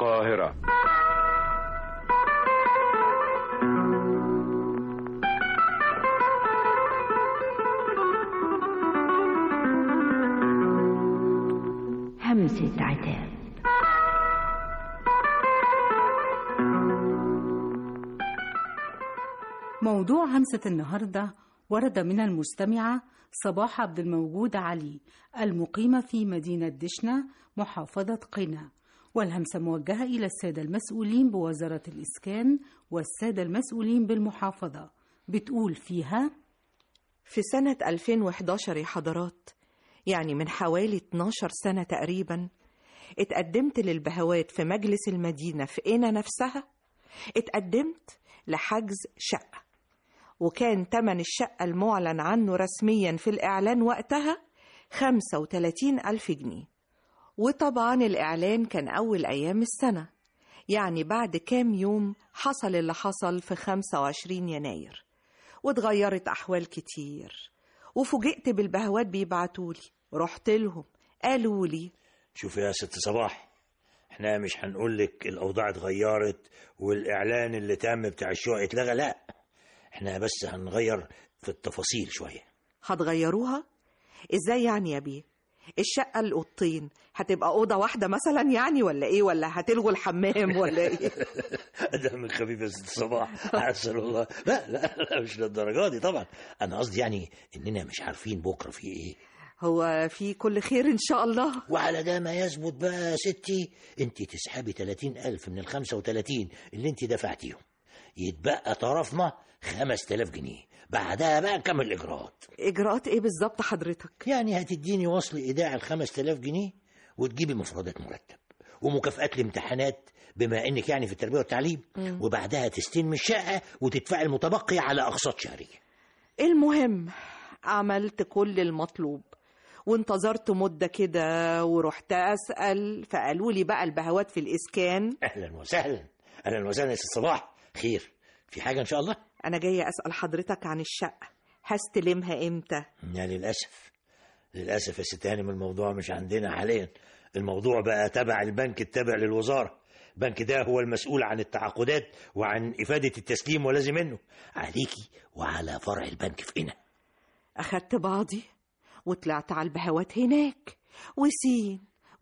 القاهرة همسة عتاب موضوع همسة النهاردة ورد من المستمعة صباح عبد الموجود علي المقيمة في مدينة دشنة محافظة قنا والهمسة موجهة إلى السادة المسؤولين بوزارة الإسكان والسادة المسؤولين بالمحافظة بتقول فيها في سنة 2011 يا حضرات يعني من حوالي 12 سنة تقريبا اتقدمت للبهوات في مجلس المدينة في قنا نفسها اتقدمت لحجز شقة وكان تمن الشقة المعلن عنه رسميا في الإعلان وقتها 35 ألف جنيه وطبعا الإعلان كان أول أيام السنة يعني بعد كام يوم حصل اللي حصل في 25 يناير واتغيرت أحوال كتير وفوجئت بالبهوات بيبعتولي رحت لهم قالوا لي شوف يا ست صباح احنا مش هنقول لك الاوضاع اتغيرت والاعلان اللي تم بتاع الشقق اتلغى لا احنا بس هنغير في التفاصيل شويه هتغيروها ازاي يعني يا بيه الشقة الأوضتين هتبقى أوضة واحدة مثلا يعني ولا إيه ولا هتلغوا الحمام ولا إيه دمك خفيف يا ست صباح عسل والله لا لا لا مش للدرجه دي طبعا انا قصدي يعني اننا مش عارفين بكره في ايه هو في كل خير إن شاء الله وعلى ده ما يثبت بقى يا ستي انت تسحبي 30 ألف من ال 35 اللي انت دفعتيهم يتبقى طرفنا 5000 جنيه بعدها بقى نكمل الإجراءات إجراءات إيه بالظبط حضرتك يعني هتديني وصل إيداع ال 5000 جنيه وتجيبي مفردات مرتب ومكافآت الامتحانات بما انك يعني في التربيه والتعليم مم. وبعدها تستلمي الشقه وتدفعي المتبقي على اقساط شهريه المهم عملت كل المطلوب وانتظرت مدة كده ورحت أسأل فقالوا لي بقى البهوات في الإسكان اهلا وسهلا اهلا وسهلا يا ست صباح خير في حاجه ان شاء الله أنا جاية أسأل حضرتك عن الشقة هستلمها إمتى لا للاسف للاسف يا ست هانم الموضوع مش عندنا حاليا الموضوع بقى تبع البنك التابع للوزاره البنك ده هو المسؤول عن التعاقدات وعن افاده التسليم ولازم منه عليكي وعلى فرع البنك في قنا أخدت بعضي وطلعت على البهوات هناك وسين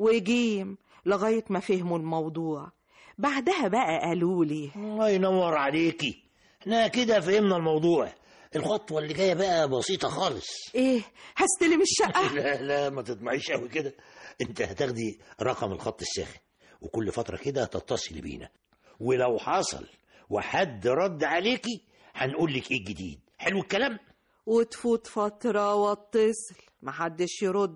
وجيم لغاية ما فهموا الموضوع بعدها بقى قالوا لي الله ينور عليكي احنا كده فهمنا الموضوع الخطوه اللي جايه بقى بسيطه خالص ايه هستلم الشقة لا لا ما تطمعيش قوي كده انت هتاخدي رقم الخط الساخن وكل فتره كده تتصلي بينا ولو حصل وحد رد عليكي هنقول لك ايه الجديد حلو الكلام وتفوت فترة واتصل محدش يرد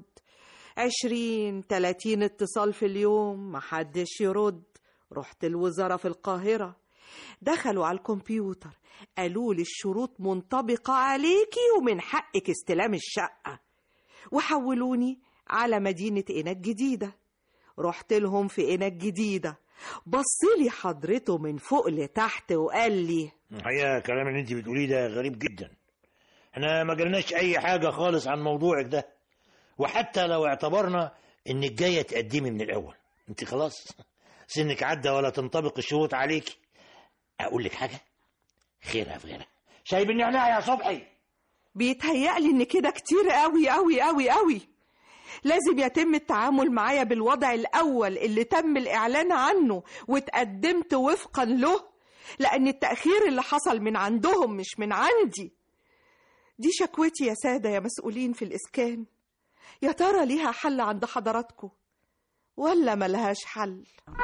عشرين تلاتين اتصال في اليوم محدش يرد رحت الوزارة في القاهرة دخلوا على الكمبيوتر قالوا لي الشروط منطبقة عليكي ومن حقك استلام الشقة وحولوني على مدينة قنا الجديدة رحت لهم في قنا الجديدة بصلي حضرته من فوق لتحت وقال لي الحقيقه الكلام اللي انت بتقوليه ده غريب جدا احنا ما جالناش اي حاجه خالص عن موضوعك ده وحتى لو اعتبرنا انك جايه تقدمي من الاول انت خلاص سنك عدى ولا تنطبق الشروط عليكي اقول لك حاجه خيرها في غيرها شايب النعناع يا صبحي بيتهيألي ان كده كتير قوي قوي قوي قوي لازم يتم التعامل معايا بالوضع الأول اللي تم الإعلان عنه واتقدمت وفقا له لأن التأخير اللي حصل من عندهم مش من عندي دي شكوتي يا سادة يا مسؤولين في الإسكان يا ترى ليها حل عند حضراتكم ولا ملهاش حل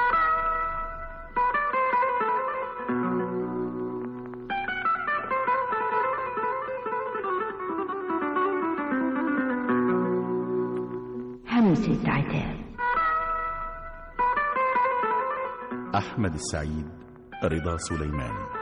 همسة عتاب أحمد السعيد رضا سليمان